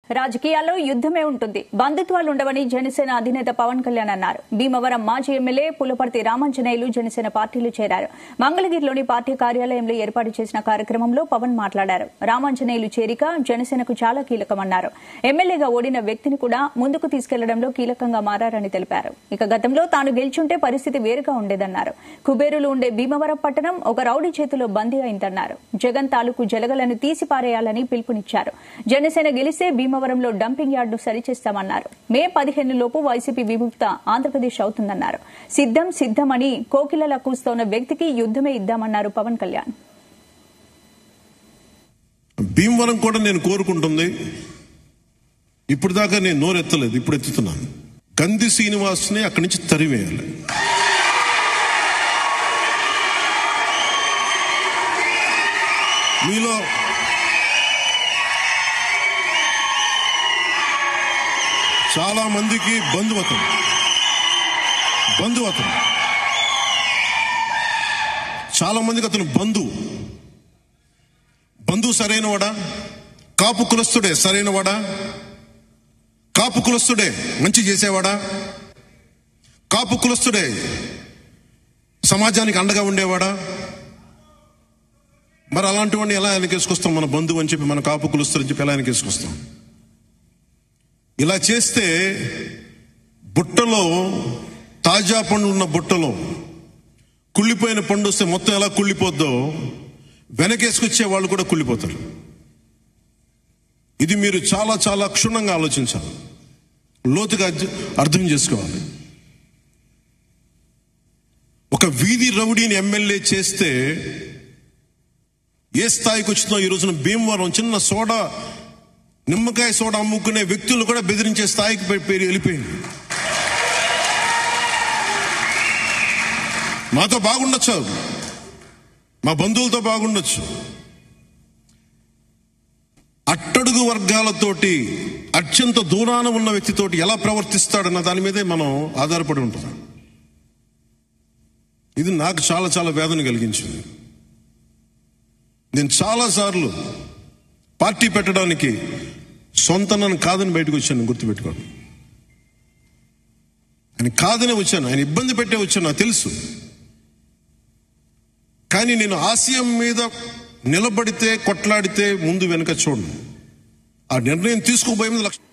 రాజకీయాల్లో యుద్దమే ఉంటుంది బంధుత్వాలు ఉండవని జనసేన అధినేత పవన్ కళ్యాణ్ అన్నారు భీమవరం మాజీ ఎమ్మెల్యే పులపర్తి రామాంజనేయులు జనసేన పార్టీలో చేరారు మంగళగిరిలోని పార్టీ కార్యాలయంలో ఏర్పాటు చేసిన కార్యక్రమంలో పవన్ మాట్లాడారు రామాంజనేయులు చేరిక జనసేనకు చాలా కీలకమన్నారు ఎమ్మెల్యేగా ఓడిన వ్యక్తిని కూడా ముందుకు తీసుకెళ్లడంలో కీలకంగా మారారని తెలిపారు ఇక గతంలో తాను గెలుచుంటే పరిస్థితి వేరుగా ఉండేదన్నారు కుబేరులు ఉండే భీమవరం పట్టణం ఒక రౌడీ చేతిలో బందీ అయిందన్నారు జగన్ తాలూకు జలగలను తీసిపారేయాలని పిలుపునిచ్చారు జనసేన గెలిస్తే భీమవరంలో డంపింగ్ యార్డు సరిచేస్తామన్నారు మే పదిహేను లోపు వైసీపీ విముక్త ఆంధ్రప్రదేశ్ అవుతుందన్నారు సిద్దం సిద్దమని కోకిలలా కూస్తోన్న వ్యక్తికి యుద్దమే ఇద్దామన్నారు పవన్ కళ్యాణ్ భీమవరం కూడా నేను కోరుకుంటుంది ఇప్పుడు దాకా నేను నోరెత్తలేదు ఇప్పుడు ఎత్తుతున్నాను గంది శ్రీనివాస్ని అక్కడి నుంచి తరివేయాలి మీలో చాలా మందికి బంధువతం బంధువతం చాలా మందికి అతను బంధువు బంధువు సరైనవాడా కాపు కులస్తుడే సరైనవాడా కాపు కులస్తుడే మంచి చేసేవాడా కాపు కులస్తుడే సమాజానికి అండగా ఉండేవాడా మరి అలాంటి వాడిని ఎలా వెనకేసుకొస్తాం మన బంధువు అని చెప్పి మన కాపు కులస్తుడు అని చెప్పి ఎలా వెనకేసుకొస్తాం ఇలా చేస్తే బుట్టలో తాజా పండ్లు ఉన్న బుట్టలో కుళ్ళిపోయిన పండు వస్తే మొత్తం ఎలా కుళ్ళిపోద్దో వెనకేసుకొచ్చే వాళ్ళు కూడా కుళ్ళిపోతారు ఇది మీరు చాలా చాలా క్షుణ్ణంగా ఆలోచించాలి లోతుగా అర్థ- అర్థం చేసుకోవాలి ఒక వీధి రౌడీని ఎమ్మెల్యే చేస్తే ఏ స్థాయికి వచ్చిందో ఈ రోజున భీమవరం చిన్న సోడా నిమ్మకాయ సోడా అమ్ముకునే వ్యక్తులు కూడా బెదిరించే స్థాయికి పె- పెరి- వెళ్ళిపోయింది మాతో బాగుండొచ్చు మా బంధువులతో బాగుండొచ్చు అట్టడుగు వర్గాలతోటి అత్యంత దూరాన ఉన్న వ్యక్తితోటి ఎలా ప్రవర్తిస్తాడన్న దాని మీదే మనం ఆధారపడి ఉంటాం ఇది నాకు చాలా చాలా వేదన కలిగించింది నేను చాలాసార్లు పార్టీ పెట్టడానికి సొంత నన్ను కాదని బయటకు వచ్చాను గుర్తుపెట్టుకోండి ఆయన కాదనే వచ్చాను ఆయన ఇబ్బంది పెట్టే వచ్చాను నాకు తెలుసు కానీ నేను ఆశయం మీద నిలబడితే కొట్లాడితే ముందు వెనక చూడను ఆ నిర్ణయం తీసుకోబోయే ముందు లక్ష